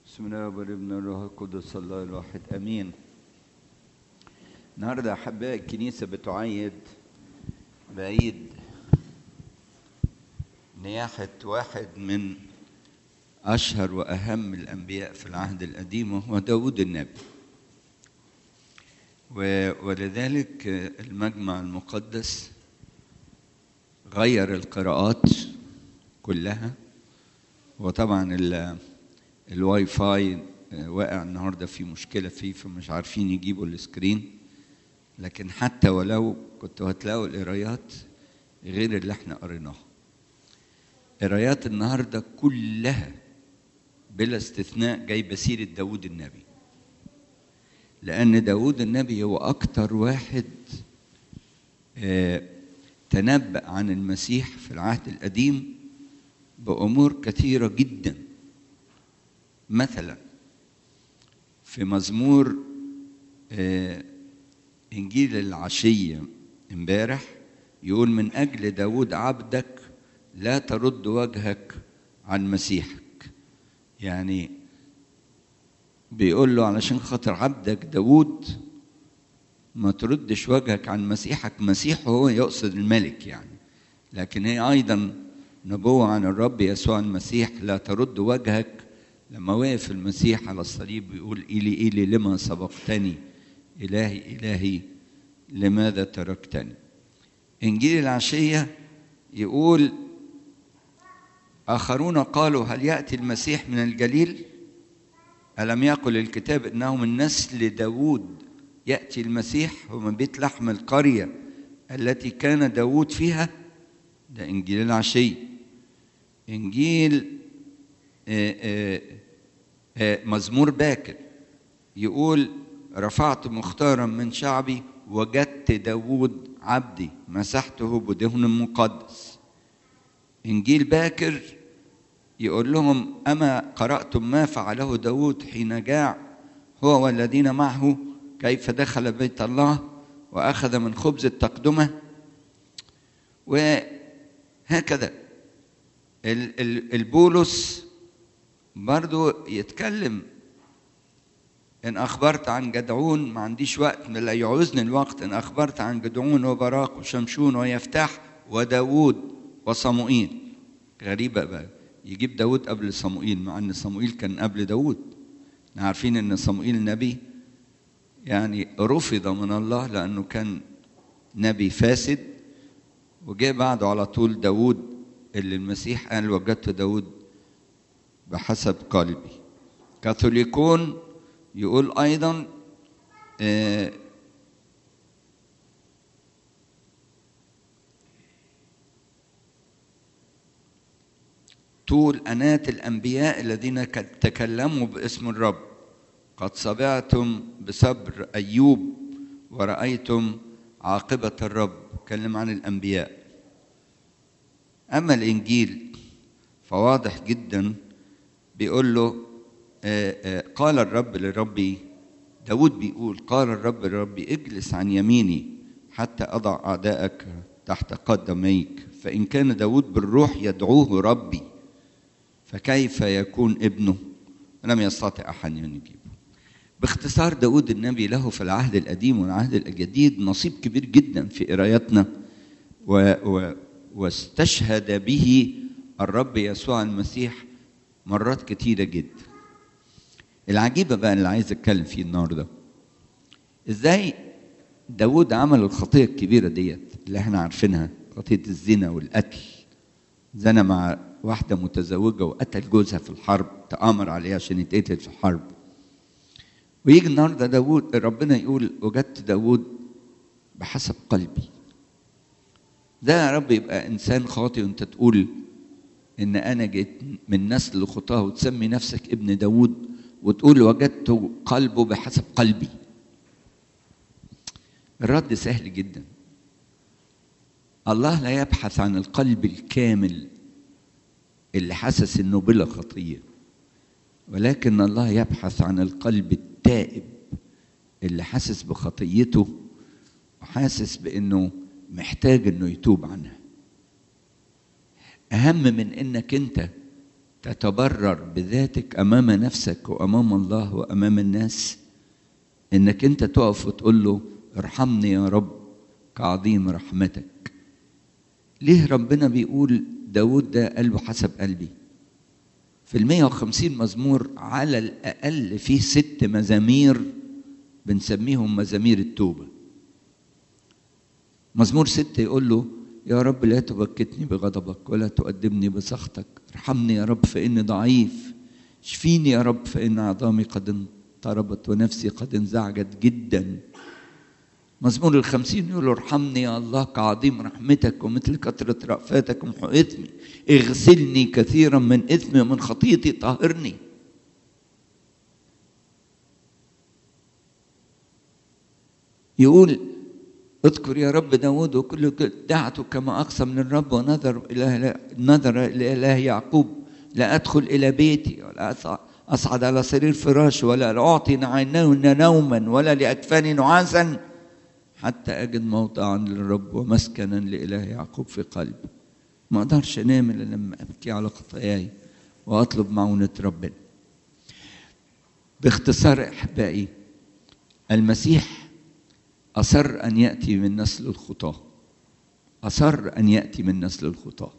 بسم الله والابن الروح القدس الله الواحد امين النهارده احبائي الكنيسه بتعيد بعيد نياحه واحد من اشهر واهم الانبياء في العهد القديم وهو داود النبي و- ولذلك المجمع المقدس غير القراءات كلها وطبعا ال- الواي فاي واقع النهارده في مشكله فيه فمش عارفين يجيبوا السكرين لكن حتى ولو كنتوا هتلاقوا القرايات غير اللي احنا قريناها قرايات النهارده كلها بلا استثناء جايبه سيره داوود النبي لان داوود النبي هو اكتر واحد آه، تنبأ عن المسيح في العهد القديم بأمور كثيرة جدا مثلا في مزمور آه، إنجيل العشية امبارح يقول من أجل داود عبدك لا ترد وجهك عن مسيحك يعني بيقول له علشان خاطر عبدك داود ما تردش وجهك عن مسيحك مسيح هو يقصد الملك يعني لكن هي أيضا نبوة عن الرب يسوع المسيح لا ترد وجهك لما وقف المسيح على الصليب بيقول إيلي إيلي لما سبقتني إلهي إلهي لماذا تركتني إنجيل العشية يقول آخرون قالوا هل يأتي المسيح من الجليل ألم يقل الكتاب إنه من نسل داوود يأتي المسيح ومن بيت لحم القرية التي كان داوود فيها ده إنجيل العشية إنجيل آه، آه، آه، مزمور باكر يقول رفعت مختارا من شعبي وجدت داوود عبدي مسحته بدهن مقدس إنجيل باكر يقول لهم أما قرأتم ما فعله داود حين جاع هو والذين معه كيف دخل بيت الله وأخذ من خبز التقدمة وهكذا ال- ال- البولس برضو يتكلم إن أخبرت عن جدعون ما عنديش وقت لا يعوزني الوقت إن أخبرت عن جدعون وبراق وشمشون ويفتح وداود وصموئيل غريبة بقى يجيب داود قبل صموئيل مع أن صموئيل كان قبل داود احنا عارفين أن صموئيل نبي يعني رفض من الله لأنه كان نبي فاسد وجاء بعده على طول داود اللي المسيح قال وجدت داود بحسب قلبي كاثوليكون يقول أيضا آه، طول أنات الأنبياء الذين ك- تكلموا باسم الرب قد سمعتم بصبر أيوب ورأيتم عاقبة الرب كلم عن الأنبياء أما الإنجيل فواضح جدا بيقول له آه، آه، قال الرب لربي داود بيقول قال الرب لربي اجلس عن يميني حتى أضع أعدائك تحت قدميك فإن كان داود بالروح يدعوه ربي فكيف يكون ابنه لم يستطع أحد أن يجيبه باختصار داود النبي له في العهد القديم والعهد الجديد نصيب كبير جدا في قرايتنا و و واستشهد به الرب يسوع المسيح مرات كتيرة جدا العجيبة بقى اللي عايز اتكلم فيه النهارده ازاي داود عمل الخطية الكبيرة ديت اللي احنا عارفينها خطية الزنا والقتل زنى مع واحدة متزوجة وقتل جوزها في الحرب تآمر عليها عشان يتقتل في الحرب ويجي النهارده داود ربنا يقول وجدت داود بحسب قلبي ده يا رب يبقى انسان خاطئ وانت تقول ان انا جيت من نسل خطاه وتسمي نفسك ابن داود وتقول وجدت قلبه بحسب قلبي الرد سهل جدا الله لا يبحث عن القلب الكامل اللي حاسس انه بلا خطيه ولكن الله يبحث عن القلب التائب اللي حاسس بخطيته وحاسس بانه محتاج انه يتوب عنها اهم من انك انت تتبرر بذاتك امام نفسك وامام الله وامام الناس انك انت تقف وتقول له ارحمني يا رب كعظيم رحمتك ليه ربنا بيقول داود ده قلبه حسب قلبي في المية وخمسين مزمور على الأقل فيه ست مزامير بنسميهم مزامير التوبة مزمور ستة يقول له يا رب لا تبكتني بغضبك ولا تؤدبني بسخطك ارحمني يا رب فإني ضعيف اشفيني يا رب فإن عظامي قد اضطربت ونفسي قد انزعجت جدا مزمور الخمسين يقول ارحمني يا الله كعظيم رحمتك ومثل كثرة رأفاتك ومحو إثمي اغسلني كثيرا من إثمي ومن خطيتي طهرني يقول اذكر يا رب داود وكل دعته كما أقسم من الرب ونظر إلى نظر إلى إله يعقوب لا أدخل إلى بيتي ولا أصعد على سرير فراشي ولا أعطي عينين نوما ولا لأكفاني نعاسا حتى أجد موضعا للرب ومسكنا لإله يعقوب في قلبي ما أقدرش أنام إلا لما أبكي على خطاياي وأطلب معونة ربنا باختصار أحبائي المسيح أصر أن يأتي من نسل الخطاة أصر أن يأتي من نسل الخطاة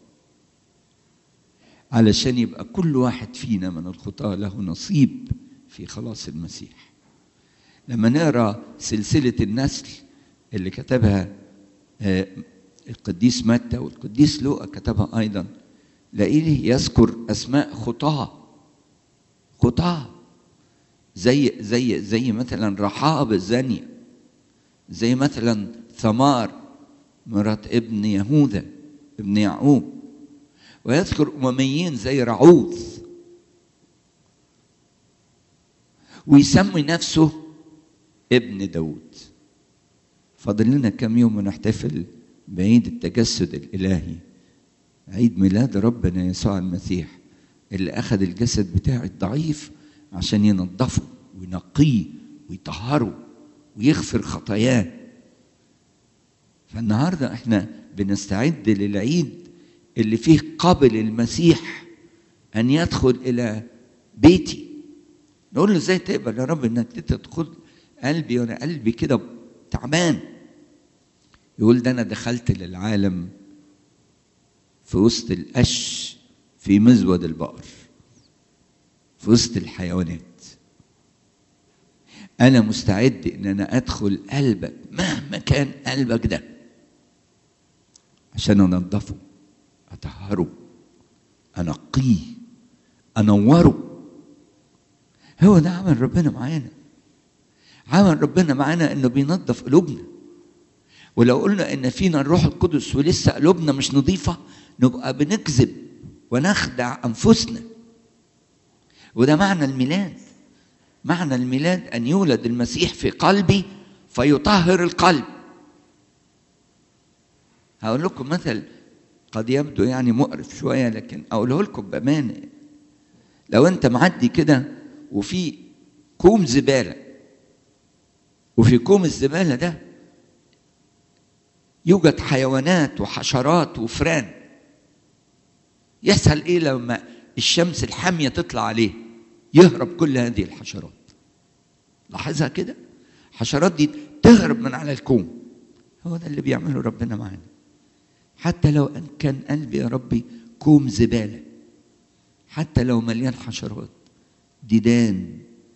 علشان يبقى كل واحد فينا من الخطاة له نصيب في خلاص المسيح لما نقرا سلسلة النسل اللي كتبها القديس متى والقديس لوقا كتبها أيضا لاقيه يذكر أسماء خطاة خطاة زي زي زي مثلا رحاب الزانية زي مثلا ثمار مرات ابن يهوذا ابن يعقوب ويذكر أمميين زي رعوث ويسمي نفسه ابن داود فاضل لنا كم يوم ونحتفل بعيد التجسد الإلهي عيد ميلاد ربنا يسوع المسيح اللي أخذ الجسد بتاعي الضعيف عشان ينظفه وينقيه ويطهره ويغفر خطاياه فالنهارده احنا بنستعد للعيد اللي فيه قبل المسيح ان يدخل الى بيتي نقول له ازاي تقبل يا رب انك تدخل قلبي وانا قلبي كده تعبان يقول ده انا دخلت للعالم في وسط القش في مزود البقر في وسط الحيوانات انا مستعد ان انا ادخل قلبك مهما كان قلبك ده عشان انضفه اطهره انقيه انوره هو ده عمل ربنا معانا عمل ربنا معانا انه بينظف قلوبنا ولو قلنا ان فينا الروح القدس ولسه قلوبنا مش نظيفه نبقى بنكذب ونخدع انفسنا وده معنى الميلاد معنى الميلاد ان يولد المسيح في قلبي فيطهر القلب هقول لكم مثل قد يبدو يعني مقرف شويه لكن اقوله لكم بامانه لو انت معدي كده وفي كوم زباله وفي كوم الزباله ده يوجد حيوانات وحشرات وفران يسهل ايه لما الشمس الحاميه تطلع عليه يهرب كل هذه الحشرات لاحظها كده الحشرات دي تهرب من على الكون هو ده اللي بيعمله ربنا معانا حتى لو ان كان قلبي يا ربي كوم زباله حتى لو مليان حشرات ديدان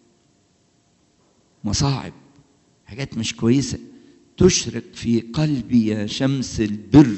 مصاعب حاجات مش كويسه تشرق في قلبي يا شمس البر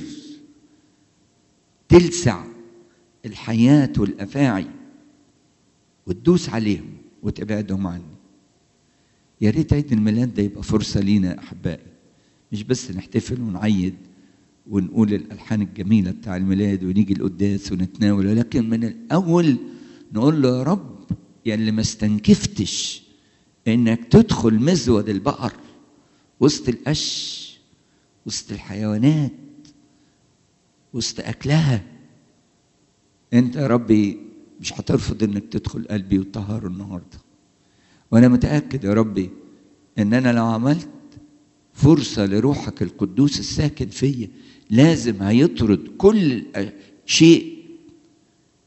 تلسع الحياه والافاعي وتدوس عليهم وتبعدهم عني يا ريت عيد الميلاد ده يبقى فرصة لينا يا أحبائي مش بس نحتفل ونعيد ونقول الألحان الجميلة بتاع الميلاد ونيجي القداس ونتناول لكن من الأول نقول له يا رب يا اللي ما استنكفتش إنك تدخل مزود البقر وسط القش وسط الحيوانات وسط أكلها أنت يا ربي مش هترفض انك تدخل قلبي وتطهره النهارده وانا متاكد يا ربي ان انا لو عملت فرصه لروحك القدوس الساكن فيا لازم هيطرد كل شيء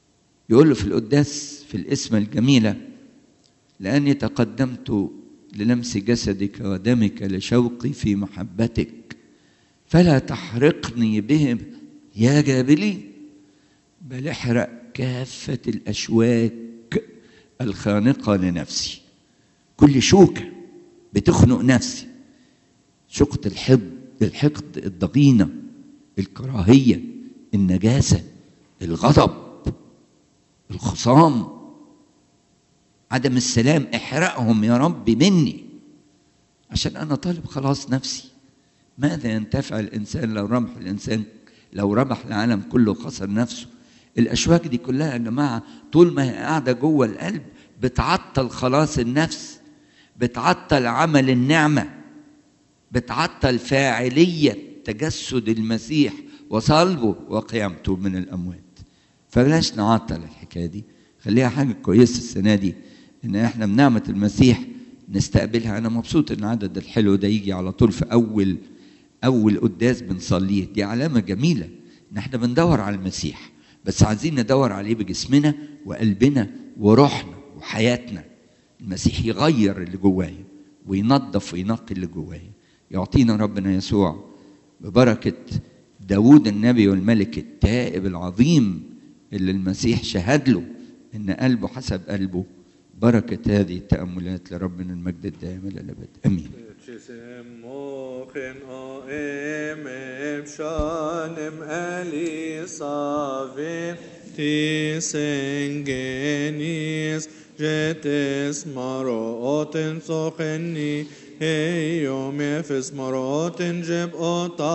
يقول له في القداس في الاسم الجميلة لأني تقدمت للمس جسدك ودمك لشوقي في محبتك فلا تحرقني بهم يا جابلي بل احرق كافة الأشواك الخانقة لنفسي كل شوكة بتخنق نفسي شوكة الحقد الحقد الضغينة الكراهية النجاسة الغضب الخصام عدم السلام احرقهم يا رب مني عشان انا طالب خلاص نفسي ماذا ينتفع الانسان لو ربح الانسان لو ربح العالم كله خسر نفسه الاشواك دي كلها يا جماعه طول ما هي قاعده جوه القلب بتعطل خلاص النفس بتعطل عمل النعمه بتعطل فاعليه تجسد المسيح وصلبه وقيامته من الاموات فبلاش نعطل الحكايه دي خليها حاجه كويسه السنه دي ان احنا بنعمه المسيح نستقبلها انا مبسوط ان العدد الحلو ده يجي على طول في اول اول قداس بنصليه دي علامه جميله ان احنا بندور على المسيح بس عايزين ندور عليه بجسمنا وقلبنا وروحنا وحياتنا المسيح يغير اللي جوايا وينظف وينقي اللي جوايا يعطينا ربنا يسوع ببركه داود النبي والملك التائب العظيم اللي المسيح شهد له ان قلبه حسب قلبه بركة هذه التأملات لربنا المجد الدائم إلى الأبد أمين Mochen o em em shanem elisavin tis engenis jetes maroten socheni Eyom efes maroten jeb ota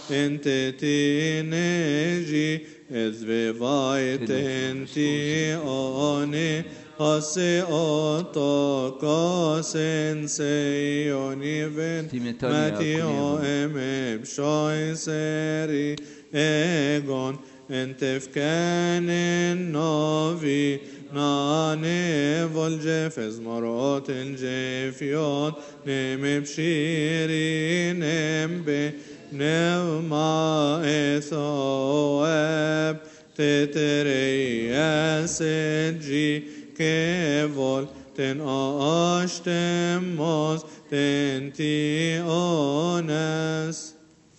entetineji ezvevaiten ti one Hase ota kasen seyoniven Timotania Matio Akunion. emeb shoy seri egon entefkanen novi nane voljefes marot الجفيون نم بشيري نم بنوما إثواب تتريا سجي كيفول تن أشتموس تنتي أونس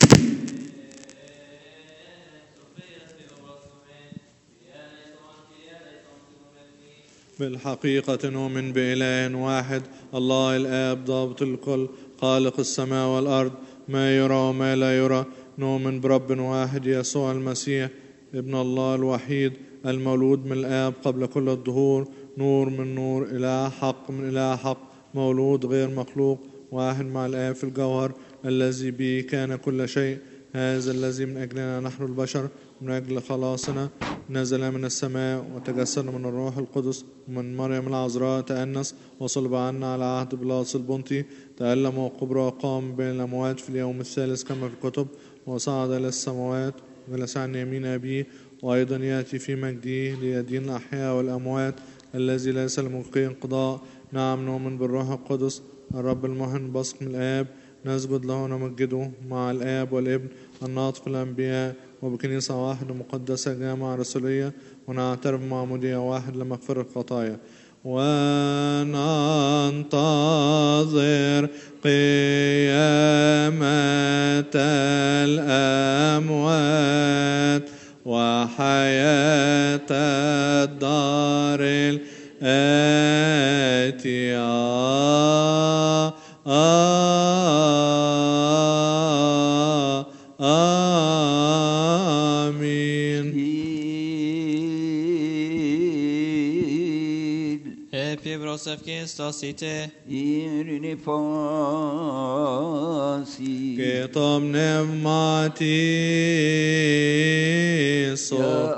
بالحقيقة نؤمن بإله واحد الله الآب ضابط الكل خالق السماء والأرض ما يرى وما لا يرى نؤمن برب واحد يسوع المسيح ابن الله الوحيد المولود من الآب قبل كل الدهور نور من نور إله حق من إله حق مولود غير مخلوق واحد مع الآب في الجوهر الذي به كان كل شيء هذا الذي من أجلنا نحن البشر من أجل خلاصنا نزل من السماء وتجسد من الروح القدس ومن مريم العذراء تأنس وصلب عنا على عهد بلاطس البنطي تألم وقبر وقام بين الأموات في اليوم الثالث كما في الكتب وصعد إلى السماوات وجلس عن يمين أبيه وأيضا يأتي في مجده ليدين الأحياء والأموات الذي ليس لملقي انقضاء نعم نؤمن بالروح القدس الرب المحن بصق من الآب نسجد له ونمجده مع الآب والابن الناطق الأنبياء وبكنيسة واحدة مقدسة جامعة رسولية ونعترف بمعمودية واحد لمغفرة الخطايا وننتظر قيامة الأموات وحياة الدار الآتية آمين Επί προσευχής το σίτε, ειρήνη φάση και το πνεύμα της Για